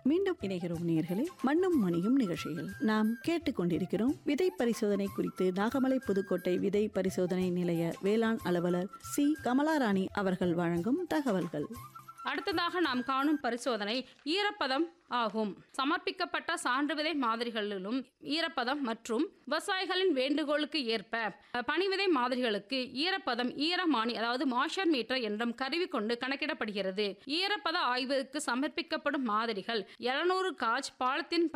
மீண்டும் இணைகிறோம் நேர்களே மண்ணும் மணியும் நிகழ்ச்சியில் நாம் கேட்டுக்கொண்டிருக்கிறோம் விதை பரிசோதனை குறித்து நாகமலை புதுக்கோட்டை விதை பரிசோதனை நிலைய வேளாண் அலுவலர் சி கமலாராணி அவர்கள் வழங்கும் தகவல்கள் அடுத்ததாக நாம் காணும் பரிசோதனை ஈரப்பதம் ஆகும் சமர்ப்பிக்கப்பட்ட சான்று விதை மாதிரிகளிலும் ஈரப்பதம் மற்றும் விவசாயிகளின் வேண்டுகோளுக்கு ஏற்ப அஹ், பனிவிதை மாதிரிகளுக்கு ஈரப்பதம் ஈரமானி அதாவது மாஷர் மீட்டர் என்றும் கருவி கொண்டு கணக்கிடப்படுகிறது ஈரப்பத ஆய்வுக்கு சமர்ப்பிக்கப்படும் மாதிரிகள் 700 காஜ் பாலத்தின்